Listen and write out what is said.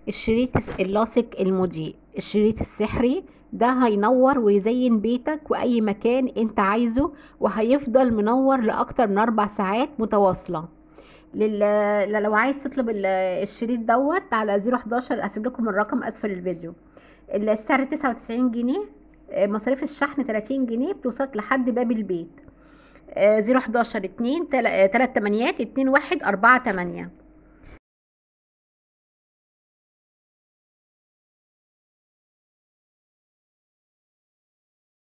الشريط الس- اللاصق المضيء الشريط السحري ده هينور ويزين بيتك واي مكان انت عايزه وهيفضل منور لاكتر من اربع ساعات متواصلة لل... لو عايز تطلب ال- الشريط دوت على 011 اسيب لكم الرقم اسفل الفيديو السعر 99 جنيه آه، مصاريف الشحن 30 جنيه بتوصلك لحد باب البيت 011 2 3 8 2 1 4 8